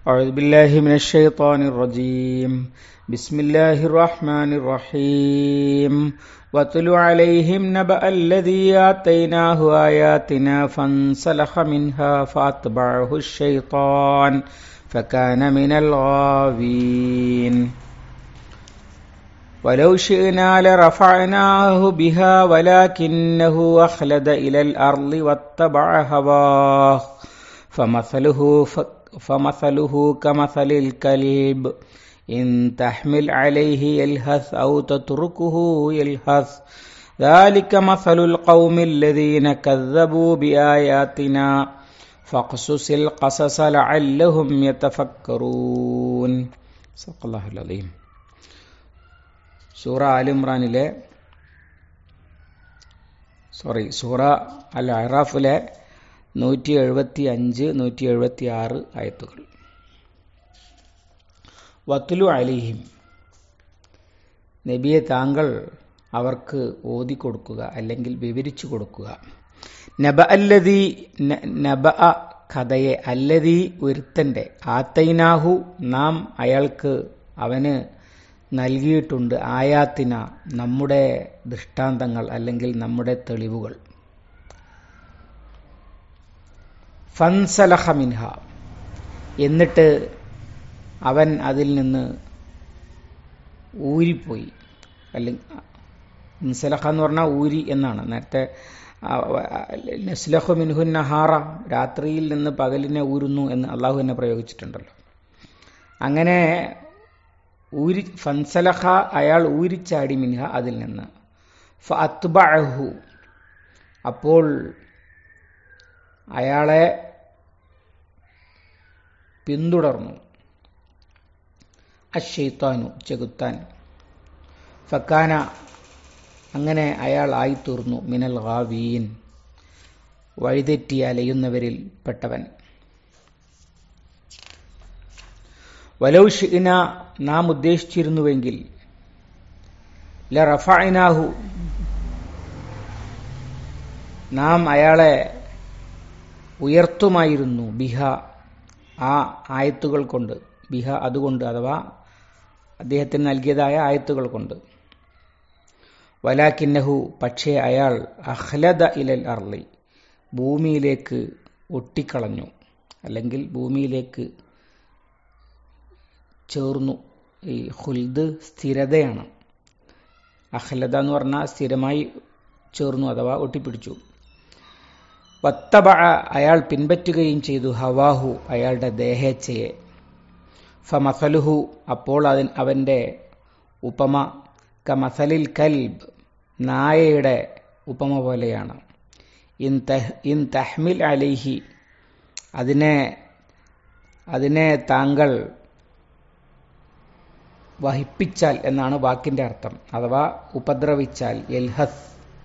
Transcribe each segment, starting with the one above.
أعوذ بالله من الشيطان الرجيم بسم الله الرحمن الرحيم واتل عليهم نبأ الذي آتيناه آياتنا فانسلخ منها فأتبعه الشيطان فكان من الغاوين ولو شئنا لرفعناه بها ولكنه أخلد إلى الأرض واتبع هواه فمثله ف... فمثله كمثل الكلب إن تحمل عليه يلهث أو تتركه يلهث ذلك مثل القوم الذين كذبوا بآياتنا فاقصص القصص لعلهم يتفكرون صدق الله العظيم സൂറ ആലിമ്രാനിലെ സോറി സൂറ അൽ അറാഫിലെ നൂറ്റി എഴുപത്തി അഞ്ച് നൂറ്റി എഴുപത്തി ആറ് ആയത്തുകൾ വത്തുലു അലിഹിം നബിയെ താങ്കൾ അവർക്ക് ഓതി കൊടുക്കുക അല്ലെങ്കിൽ വിവരിച്ചു കൊടുക്കുക നബ അല്ലതി നബ കഥയെ അല്ലതി ഒരുത്തന്റെ ആത്തൈനാഹു നാം അയാൾക്ക് അവന് നൽകിയിട്ടുണ്ട് ആയാത്തിന നമ്മുടെ ദൃഷ്ടാന്തങ്ങൾ അല്ലെങ്കിൽ നമ്മുടെ തെളിവുകൾ ഫൻസലഹ മിൻഹ എന്നിട്ട് അവൻ അതിൽ നിന്ന് ഊരിപ്പോയി അല്ലെങ്കിൽ ഇൻസലഹ എന്ന് പറഞ്ഞാൽ ഊരി എന്നാണ് നേരത്തെ നസ്ലഹു മിൻഹുൻ നഹാറ രാത്രിയിൽ നിന്ന് പകലിനെ ഊരുന്നു എന്ന് അള്ളാഹു എന്നെ പ്രയോഗിച്ചിട്ടുണ്ടല്ലോ അങ്ങനെ ഊരി ഫൻസലഹ അയാൾ ഊരിച്ചാടി മിൻഹ അതിൽ നിന്ന് ഫഅത്ബഅഹു അപ്പോൾ അയാളെ പിന്തുടർന്നു അഷെയ്ത്താനു ചെകുത്താൻ ഫക്കാന അങ്ങനെ അയാൾ ആയിത്തീർന്നു മിനൽ ഗാവീൻ വഴിതെറ്റി അലയുന്നവരിൽ പെട്ടവൻ വലൗഷിന നാം ഉദ്ദേശിച്ചിരുന്നുവെങ്കിൽ ല റഫായിനാഹു നാം അയാളെ ഉയർത്തുമായിരുന്നു ബിഹ ആ ആയത്തുകൾ കൊണ്ട് ബിഹ അതുകൊണ്ട് അഥവാ അദ്ദേഹത്തിന് നൽകിയതായ ആയത്തുകൾ കൊണ്ട് വലാക്കിന്നഹു പക്ഷേ അയാൾ അഹ്ലദ ഇലൽ അർലി ഭൂമിയിലേക്ക് ഒട്ടിക്കളഞ്ഞു അല്ലെങ്കിൽ ഭൂമിയിലേക്ക് ചേർന്നു ഈ ഹുൽദ് സ്ഥിരതയാണ് അഹ്ലദ എന്ന് പറഞ്ഞാൽ സ്ഥിരമായി ചേർന്നു അഥവാ ഒട്ടിപ്പിടിച്ചു വത്തബ അയാൾ പിൻപറ്റുകയും ചെയ്തു ഹവാഹു അയാളുടെ ദേഹേച്ഛയെ ഫമസലുഹു അപ്പോൾ അതിൻ അവൻ്റെ ഉപമ കമസലിൽ കൽബ് നായയുടെ ഉപമ പോലെയാണ് ഇൻ തഹ് ഇൻ തഹ്മിൽ അലിഹി അതിനെ അതിനെ താങ്കൾ വഹിപ്പിച്ചാൽ എന്നാണ് വാക്കിന്റെ അർത്ഥം അഥവാ ഉപദ്രവിച്ചാൽ എൽഹസ്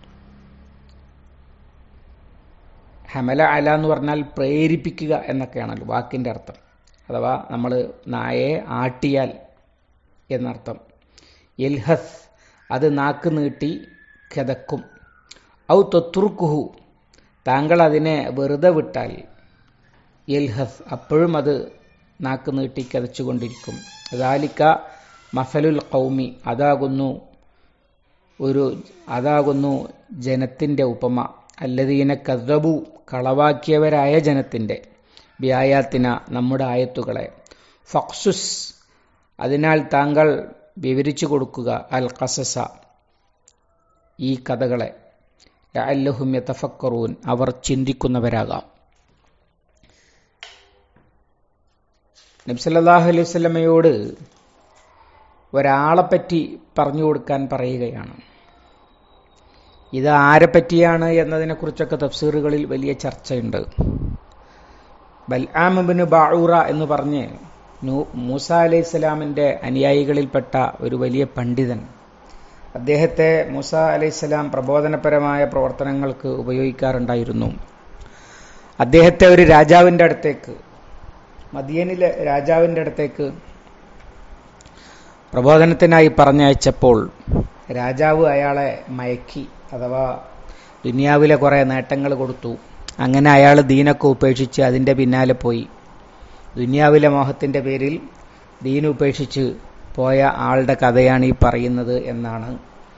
ഹമല അല എന്ന് പറഞ്ഞാൽ പ്രേരിപ്പിക്കുക എന്നൊക്കെയാണല്ലോ വാക്കിന്റെ അർത്ഥം അഥവാ നമ്മൾ നായയെ ആട്ടിയാൽ എന്നർത്ഥം എൽഹസ് അത് നാക്ക് നീട്ടി കിതക്കും ഔ തൊത്തുറുക്കുഹു താങ്കൾ അതിനെ വെറുതെ വിട്ടാൽ എൽഹസ് അപ്പോഴും അത് നാക്ക് നീട്ടി കിതച്ചുകൊണ്ടിരിക്കും ദാലിക്ക മസലുൽ കൗമി അതാകുന്നു ഒരു അതാകുന്നു ജനത്തിൻ്റെ ഉപമ അല്ലദീന കസബു കളവാക്കിയവരായ ജനത്തിൻ്റെ വ്യായാത്തിന നമ്മുടെ ആയത്തുകളെ ഫക്സുസ് അതിനാൽ താങ്കൾ വിവരിച്ചു കൊടുക്കുക അൽ കസസ ഈ കഥകളെ അല്ലഹും യതഫക്കറൂൻ അവർ ചിന്തിക്കുന്നവരാകാം നബ്സല്ലാഹു അലൈഹി സ്വലമയോട് ഒരാളെപ്പറ്റി പറഞ്ഞു കൊടുക്കാൻ പറയുകയാണ് ഇത് ആരെ പറ്റിയാണ് എന്നതിനെക്കുറിച്ചൊക്കെ തഫ്സീറുകളിൽ വലിയ ചർച്ചയുണ്ട് ബൽആമിബിന് ബാഊറ എന്ന് പറഞ്ഞ് മൂസ അലൈഹി സ്വലാമിൻ്റെ അനുയായികളിൽപ്പെട്ട ഒരു വലിയ പണ്ഡിതൻ അദ്ദേഹത്തെ മൂസ അലൈഹിസ്സലാം പ്രബോധനപരമായ പ്രവർത്തനങ്ങൾക്ക് ഉപയോഗിക്കാറുണ്ടായിരുന്നു അദ്ദേഹത്തെ ഒരു രാജാവിൻ്റെ അടുത്തേക്ക് മദിയനിലെ രാജാവിൻ്റെ അടുത്തേക്ക് പ്രബോധനത്തിനായി പറഞ്ഞയച്ചപ്പോൾ രാജാവ് അയാളെ മയക്കി അഥവാ ദുനിയാവിലെ കുറേ നേട്ടങ്ങൾ കൊടുത്തു അങ്ങനെ അയാൾ ദീനൊക്കെ ഉപേക്ഷിച്ച് അതിൻ്റെ പിന്നാലെ പോയി ദുനിയാവിലെ മോഹത്തിന്റെ പേരിൽ ദീൻ ഉപേക്ഷിച്ച് പോയ ആളുടെ കഥയാണ് ഈ പറയുന്നത് എന്നാണ്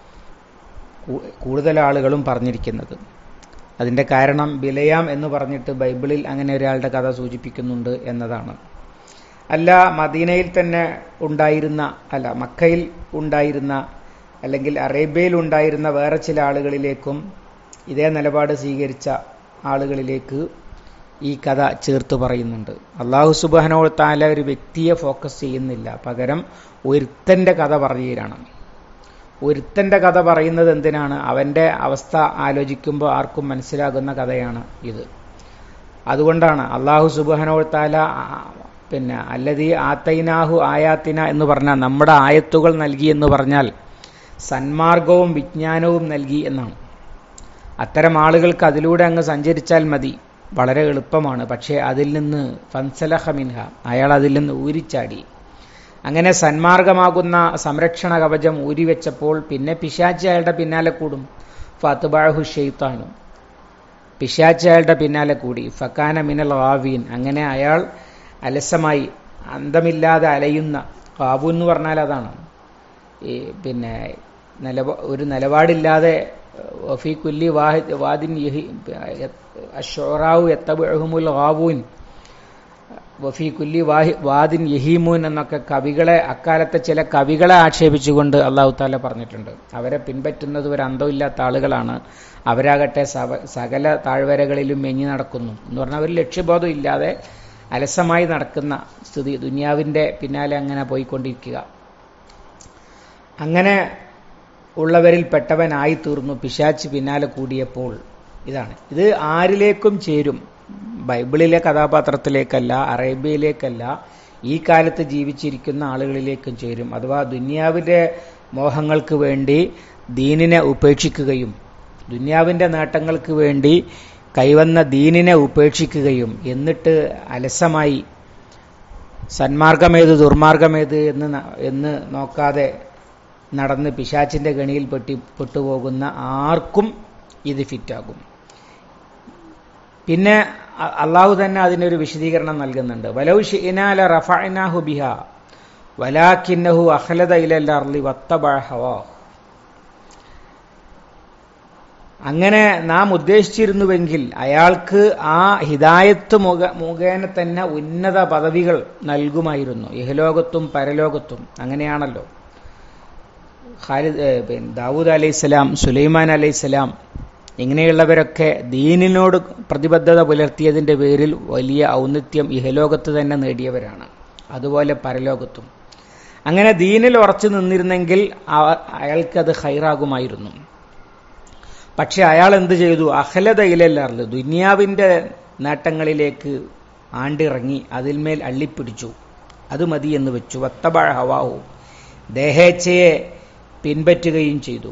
കൂടുതൽ ആളുകളും പറഞ്ഞിരിക്കുന്നത് അതിന്റെ കാരണം ബിലയാം എന്ന് പറഞ്ഞിട്ട് ബൈബിളിൽ അങ്ങനെ ഒരാളുടെ കഥ സൂചിപ്പിക്കുന്നുണ്ട് എന്നതാണ് അല്ല മദീനയിൽ തന്നെ ഉണ്ടായിരുന്ന അല്ല മക്കയിൽ ഉണ്ടായിരുന്ന അല്ലെങ്കിൽ അറേബ്യയിൽ ഉണ്ടായിരുന്ന വേറെ ചില ആളുകളിലേക്കും ഇതേ നിലപാട് സ്വീകരിച്ച ആളുകളിലേക്ക് ഈ കഥ ചേർത്ത് പറയുന്നുണ്ട് അള്ളാഹു സുബാനോ താല ഒരു വ്യക്തിയെ ഫോക്കസ് ചെയ്യുന്നില്ല പകരം ഒരുത്തന്റെ കഥ പറയുകയാണ് ഒരുത്തന്റെ കഥ പറയുന്നത് എന്തിനാണ് അവന്റെ അവസ്ഥ ആലോചിക്കുമ്പോൾ ആർക്കും മനസ്സിലാകുന്ന കഥയാണ് ഇത് അതുകൊണ്ടാണ് അള്ളാഹു സുബാനോ താല പിന്നെ അല്ലതി ആത്തൈനാഹു ആയാത്തിന എന്ന് പറഞ്ഞാൽ നമ്മുടെ ആയത്തുകൾ നൽകി എന്ന് പറഞ്ഞാൽ സന്മാർഗവും വിജ്ഞാനവും നൽകി എന്നാണ് അത്തരം ആളുകൾക്ക് അതിലൂടെ അങ്ങ് സഞ്ചരിച്ചാൽ മതി വളരെ എളുപ്പമാണ് പക്ഷേ അതിൽ നിന്ന് ഫൻസലഹ മിൻഹ അയാൾ അതിൽ നിന്ന് ഊരിച്ചാടി അങ്ങനെ സന്മാർഗമാകുന്ന സംരക്ഷണ കവചം ഊരിവെച്ചപ്പോൾ പിന്നെ പിശാച്ച് അയാളുടെ പിന്നാലെ കൂടും ഫത്തുബാഹു ഷെയ്ത്താനും പിശാച്ച് അയാളുടെ പിന്നാലെ കൂടി ഫക്കാന മിനൽ റാവീൻ അങ്ങനെ അയാൾ അലസമായി അന്തമില്ലാതെ അലയുന്ന കാബു എന്ന് പറഞ്ഞാൽ അതാണ് ഈ പിന്നെ നിലപാ ഒരു നിലപാടില്ലാതെ വഫി കുല്ലി വാഹിദ് വാദിൻ യഹി അഷോറാവു എത്തബുൽ ഹാവൂൻ വഫി കുല്ലി വാഹി വാദിൻ യഹീമൂൻ എന്നൊക്കെ കവികളെ അക്കാലത്തെ ചില കവികളെ ആക്ഷേപിച്ചുകൊണ്ട് അള്ളാഹു താല പറഞ്ഞിട്ടുണ്ട് അവരെ പിൻപറ്റുന്നത് ഒരു അന്തമില്ലാത്ത ആളുകളാണ് അവരാകട്ടെ സകല താഴ്വരകളിലും മെഞ്ഞി നടക്കുന്നു എന്ന് പറഞ്ഞാൽ ഒരു ലക്ഷ്യബോധം ഇല്ലാതെ അലസമായി നടക്കുന്ന സ്ഥിതി ദുനിയാവിന്റെ പിന്നാലെ അങ്ങനെ പോയിക്കൊണ്ടിരിക്കുക അങ്ങനെ ഉള്ളവരിൽ പെട്ടവനായി തീർന്നു പിശാച്ച് പിന്നാലെ കൂടിയപ്പോൾ ഇതാണ് ഇത് ആരിലേക്കും ചേരും ബൈബിളിലെ കഥാപാത്രത്തിലേക്കല്ല അറേബ്യയിലേക്കല്ല ഈ കാലത്ത് ജീവിച്ചിരിക്കുന്ന ആളുകളിലേക്കും ചേരും അഥവാ ദുന്യാവിന്റെ മോഹങ്ങൾക്ക് വേണ്ടി ദീനിനെ ഉപേക്ഷിക്കുകയും ദുന്യാവിന്റെ നേട്ടങ്ങൾക്ക് വേണ്ടി കൈവന്ന ദീനിനെ ഉപേക്ഷിക്കുകയും എന്നിട്ട് അലസമായി സന്മാർഗമേത് ദുർമാർഗമേത് എന്ന് എന്ന് നോക്കാതെ നടന്ന് പിശാച്ചിന്റെ ഗണിയിൽ പെട്ടി പെട്ടുപോകുന്ന ആർക്കും ഇത് ഫിറ്റാകും പിന്നെ അള്ളാഹു തന്നെ അതിനൊരു വിശദീകരണം നൽകുന്നുണ്ട് വലൗ ഷിനാല റഫഅനാഹു ബിഹ വലാക്കിന്നഹു അഖലദ ഇലൽ അർളി വത്തബഅ ഹവാ അങ്ങനെ നാം ഉദ്ദേശിച്ചിരുന്നുവെങ്കിൽ അയാൾക്ക് ആ ഹിദായത്ത് മുഖ മുഖേന തന്നെ ഉന്നത പദവികൾ നൽകുമായിരുന്നു ഇഹലോകത്തും പരലോകത്തും അങ്ങനെയാണല്ലോ ഖാലിദ് പിന്നെ ദാവൂദ് അലൈഹിസ്സലാം സുലൈമാൻ അലൈഹിസ്സലാം ഇങ്ങനെയുള്ളവരൊക്കെ ദീനിനോട് പ്രതിബദ്ധത പുലർത്തിയതിന്റെ പേരിൽ വലിയ ഔന്നിത്യം ഇഹലോകത്ത് തന്നെ നേടിയവരാണ് അതുപോലെ പരലോകത്തും അങ്ങനെ ദീനിൽ ഉറച്ചു നിന്നിരുന്നെങ്കിൽ അയാൾക്കത് ഹൈറാകുമായിരുന്നു പക്ഷെ അയാൾ എന്ത് ചെയ്തു അഹലതയിലല്ലാറില്ല ദുനിയാവിന്റെ നേട്ടങ്ങളിലേക്ക് ആണ്ടിറങ്ങി അതിന്മേൽ അള്ളിപ്പിടിച്ചു അത് മതി എന്ന് വെച്ചു വത്തബാഴ ഹവാഹു ദേഹേച്ഛയെ പിൻപറ്റുകയും ചെയ്തു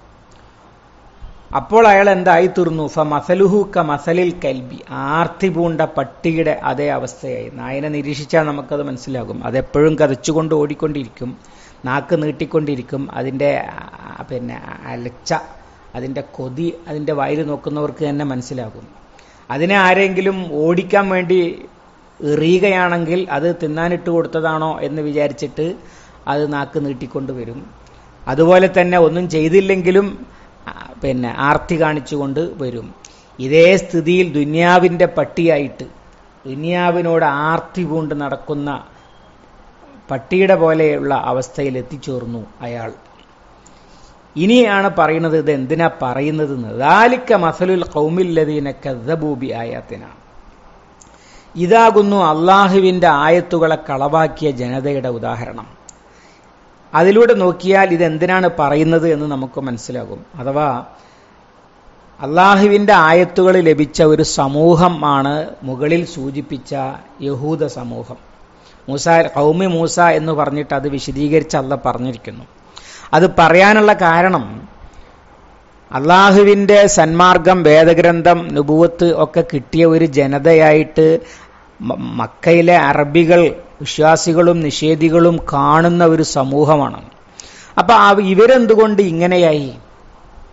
അപ്പോൾ അയാൾ എന്തായി തീർന്നു ഫ മസലുഹു ക മസലിൽ കൽബി ആർത്തി പൂണ്ട പട്ടിയുടെ അതേ അവസ്ഥയായി നായനെ നിരീക്ഷിച്ചാൽ നമുക്കത് മനസ്സിലാകും അതെപ്പോഴും കതച്ചുകൊണ്ട് ഓടിക്കൊണ്ടിരിക്കും നാക്ക് നീട്ടിക്കൊണ്ടിരിക്കും അതിൻ്റെ പിന്നെ അലച്ച അതിൻ്റെ കൊതി അതിൻ്റെ വായിൽ നോക്കുന്നവർക്ക് തന്നെ മനസ്സിലാകും അതിനെ ആരെങ്കിലും ഓടിക്കാൻ വേണ്ടി എറിയുകയാണെങ്കിൽ അത് തിന്നാനിട്ട് കൊടുത്തതാണോ എന്ന് വിചാരിച്ചിട്ട് അത് നാക്ക് നീട്ടിക്കൊണ്ട് വരും അതുപോലെ തന്നെ ഒന്നും ചെയ്തില്ലെങ്കിലും പിന്നെ ആർത്തി കാണിച്ചുകൊണ്ട് വരും ഇതേ സ്ഥിതിയിൽ ദുന്യാവിൻ്റെ പട്ടിയായിട്ട് ദുന്യാവിനോട് ആർത്തി പൂണ്ട് നടക്കുന്ന പട്ടിയുടെ പോലെയുള്ള അവസ്ഥയിൽ എത്തിച്ചേർന്നു അയാൾ ഇനിയാണ് പറയുന്നത് ഇത് എന്തിനാ പറയുന്നത് ദാലിക്ക മസലുൽ കൗമില്ലതീന കഥബൂബി ആയാത്തിന ഇതാകുന്നു അള്ളാഹുവിന്റെ ആയത്തുകളെ കളവാക്കിയ ജനതയുടെ ഉദാഹരണം അതിലൂടെ നോക്കിയാൽ ഇത് എന്തിനാണ് പറയുന്നത് എന്ന് നമുക്ക് മനസ്സിലാകും അഥവാ അള്ളാഹുവിന്റെ ആയത്തുകൾ ലഭിച്ച ഒരു സമൂഹമാണ് മുകളിൽ സൂചിപ്പിച്ച യഹൂദ സമൂഹം മൂസ കൗമി മൂസ എന്ന് പറഞ്ഞിട്ട് അത് വിശദീകരിച്ച് അല്ല പറഞ്ഞിരിക്കുന്നു അത് പറയാനുള്ള കാരണം അള്ളാഹുവിന്റെ സന്മാർഗം വേദഗ്രന്ഥം നുപൂവത്ത് ഒക്കെ കിട്ടിയ ഒരു ജനതയായിട്ട് മക്കയിലെ അറബികൾ വിശ്വാസികളും നിഷേധികളും കാണുന്ന ഒരു സമൂഹമാണ് അപ്പൊ ഇവരെന്തുകൊണ്ട് ഇങ്ങനെയായി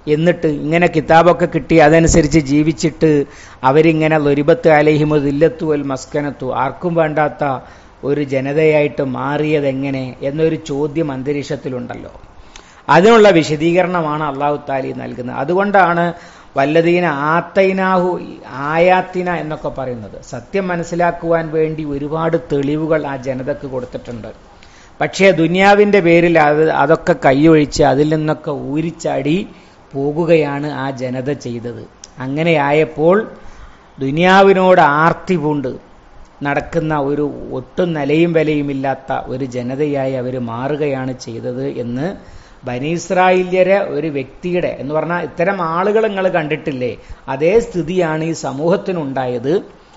എന്നിട്ട് ഇങ്ങനെ കിതാബൊക്കെ കിട്ടി അതനുസരിച്ച് ജീവിച്ചിട്ട് അവരിങ്ങനെ ലൊരിബത്ത് അലഹിമു ദില്ലത്തു അൽ മസ്കനത്തു ആർക്കും വേണ്ടാത്ത ഒരു ജനതയായിട്ട് മാറിയതെങ്ങനെ എന്നൊരു ചോദ്യം അന്തരീക്ഷത്തിലുണ്ടല്ലോ അതിനുള്ള വിശദീകരണമാണ് അള്ളാഹു താലി നൽകുന്നത് അതുകൊണ്ടാണ് വല്ലതീന ആത്തൈനാഹു ആയാത്തിന എന്നൊക്കെ പറയുന്നത് സത്യം മനസ്സിലാക്കുവാൻ വേണ്ടി ഒരുപാട് തെളിവുകൾ ആ ജനതക്ക് കൊടുത്തിട്ടുണ്ട് പക്ഷേ ദുനിയാവിന്റെ പേരിൽ അത് അതൊക്കെ കൈയൊഴിച്ച് അതിൽ നിന്നൊക്കെ ഊരിച്ചാടി പോകുകയാണ് ആ ജനത ചെയ്തത് അങ്ങനെയായപ്പോൾ ദുനിയാവിനോട് ആർത്തി പൂണ്ട് നടക്കുന്ന ഒരു ഒട്ടും നിലയും വിലയുമില്ലാത്ത ഒരു ജനതയായി അവർ മാറുകയാണ് ചെയ്തത് എന്ന് ബനീസ്രായില്യരെ ഒരു വ്യക്തിയുടെ എന്ന് പറഞ്ഞാൽ ഇത്തരം ആളുകൾ നിങ്ങൾ കണ്ടിട്ടില്ലേ അതേ സ്ഥിതിയാണ് ഈ സമൂഹത്തിനുണ്ടായത്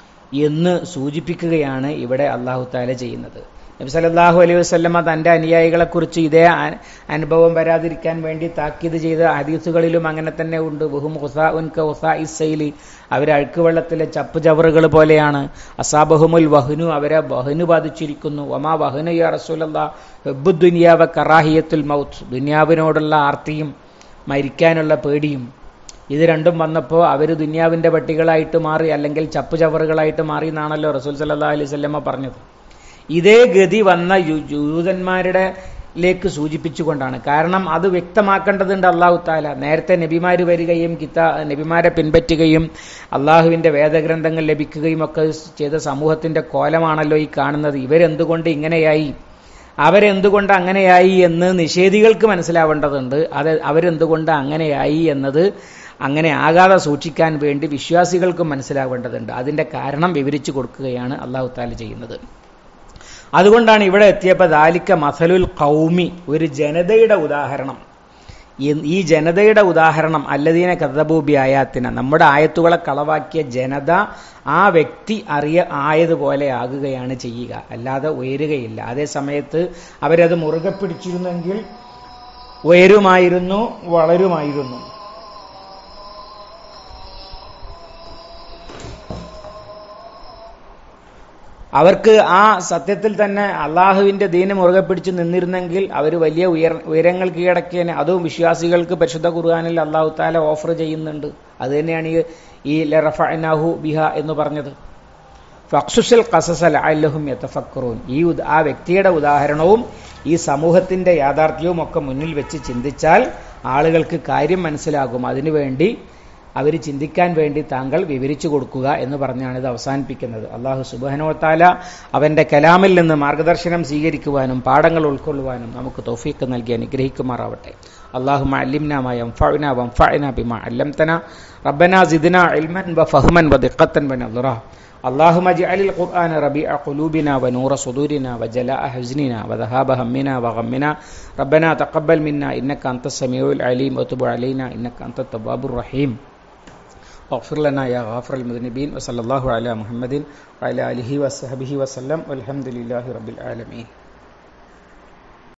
എന്ന് സൂചിപ്പിക്കുകയാണ് ഇവിടെ അള്ളാഹു താല ചെയ്യുന്നത് നബി സല്ലല്ലാഹു അലൈഹി വസല്ലമ തന്റെ അനുയായികളെ കുറിച്ച് ഇതേ അ- അനുഭവം വരാതിരിക്കാൻ വേണ്ടി താക്കീത് ചെയ്ത ഹദീസുകളിലും അങ്ങനെ തന്നെ ഉണ്ട് ബഹും ഹുസാ ഉൻക ഹുസാ ഇസൈലി അവരെ അഴുക്കുവെള്ളത്തിലെ ചപ്പ് ചവറുകൾ പോലെയാണ് അസാബഹുമുൽ വഹ്നു അവരെ വഹ്നു ബാധിച്ചിരിക്കുന്നു വമാ വഹ്നു യാ റസൂലല്ലാ ഹബ്ബു ദുനിയാവ കറാഹിയത്തുൽ മൗത്ത് ദുനിയാവിനോടുള്ള ആർത്തിയും മരിക്കാനുള്ള പേടിയും ഇത് രണ്ടും വന്നപ്പോൾ അവർ ദുനിയാവിന്റെ പട്ടികളായിട്ട് മാറി അല്ലെങ്കിൽ ചപ്പ് ചവറുകളായിട്ട് മാറി എന്നാണല്ലോ റസൂൽ സല്ലല്ലാഹു അലൈഹി വസല്ലമ പറഞ്ഞത് ഇതേ ഗതി വന്ന യു- ജൂതന്മാരുടെ ലേക്ക് സൂചിപ്പിച്ചുകൊണ്ടാണ് കാരണം അത് വ്യക്തമാക്കേണ്ടതുണ്ട് അള്ളാഹു താല നേരത്തെ നബിമാര് വരികയും കിതാ നബിമാരെ പിൻപറ്റുകയും അള്ളാഹുവിന്റെ വേദഗ്രന്ഥങ്ങൾ ലഭിക്കുകയും ഒക്കെ ചെയ്ത സമൂഹത്തിന്റെ കോലമാണല്ലോ ഈ കാണുന്നത് ഇവരെന്തുകൊണ്ട് ഇങ്ങനെയായി അവരെന്തുകൊണ്ട് അങ്ങനെയായി എന്ന് നിഷേധികൾക്ക് മനസ്സിലാവേണ്ടതുണ്ട് അത് അവരെന്തുകൊണ്ട് അങ്ങനെയായി എന്നത് അങ്ങനെ ആകാതെ സൂക്ഷിക്കാൻ വേണ്ടി വിശ്വാസികൾക്കും മനസ്സിലാവേണ്ടതുണ്ട് അതിന്റെ കാരണം വിവരിച്ചു കൊടുക്കുകയാണ് അള്ളാഹു താല ചെയ്യുന്നത് അതുകൊണ്ടാണ് ഇവിടെ എത്തിയപ്പോൾ ദാലിക്ക മസലുൽ കൗമി ഒരു ജനതയുടെ ഉദാഹരണം ഈ- ഈ ജനതയുടെ ഉദാഹരണം അല്ലദീന കഥബൂബി ആയാത്തിന നമ്മുടെ ആയത്തുകളെ കളവാക്കിയ ജനത ആ വ്യക്തി അറിയ ആയതുപോലെ ആകുകയാണ് ചെയ്യുക അല്ലാതെ ഉയരുകയില്ല അതേ സമയത്ത് അവരത് മുറുകെ പിടിച്ചിരുന്നെങ്കിൽ ഉയരുമായിരുന്നു വളരുമായിരുന്നു അവർക്ക് ആ സത്യത്തിൽ തന്നെ അള്ളാഹുവിന്റെ ദീനം മുറുകെ പിടിച്ച് നിന്നിരുന്നെങ്കിൽ അവർ വലിയ ഉയർ ഉയരങ്ങൾ കീഴടക്കിയതിന് അതും വിശ്വാസികൾക്ക് പരിശുദ്ധ ഖുർആാനിൽ അള്ളാഹു താല ഓഫർ ചെയ്യുന്നുണ്ട് അത് തന്നെയാണ് ഈ ഈ ലറഫനാഹു ബിഹ എന്ന് പറഞ്ഞത് ഫക്സുസൽ കസസൽ അല്ലഹും യത്തഫക്കറൂൻ ഈ ഉദ- ആ വ്യക്തിയുടെ ഉദാഹരണവും ഈ സമൂഹത്തിന്റെ യാഥാർത്ഥ്യവും ഒക്കെ മുന്നിൽ വെച്ച് ചിന്തിച്ചാൽ ആളുകൾക്ക് കാര്യം മനസ്സിലാകും അതിനുവേണ്ടി അവർ ചിന്തിക്കാൻ വേണ്ടി താങ്കൾ വിവരിച്ചു കൊടുക്കുക എന്ന് പറഞ്ഞാണ് ഇത് അവസാനിപ്പിക്കുന്നത് അള്ളാഹു സുബാനോത്താല അവന്റെ കലാമിൽ നിന്ന് മാർഗദർശനം സ്വീകരിക്കുവാനും പാഠങ്ങൾ ഉൾക്കൊള്ളുവാനും നമുക്ക് തോഫീക്ക് നൽകി അനുഗ്രഹിക്കുമാറാവട്ടെ അള്ളാഹു അല്ലിംന വംഫഅന വംഫഅന ബിമാ അല്ലംതന റബ്ബന സിദ്ന ഇൽമൻ വഫഹ്മൻ വദിഖത്തൻ വനദ്റ اللهم اجعل القرآن ربيع قلوبنا ونور صدورنا وجلاء حزننا وذهاب همنا وغمنا ربنا تقبل منا إنك أنت السميع العليم وتب علينا إنك أنت التواب الرحيم واغفر لنا يا غافر المذنبين وصلى الله على محمد وعلى آله وصحبه وسلم والحمد لله رب العالمين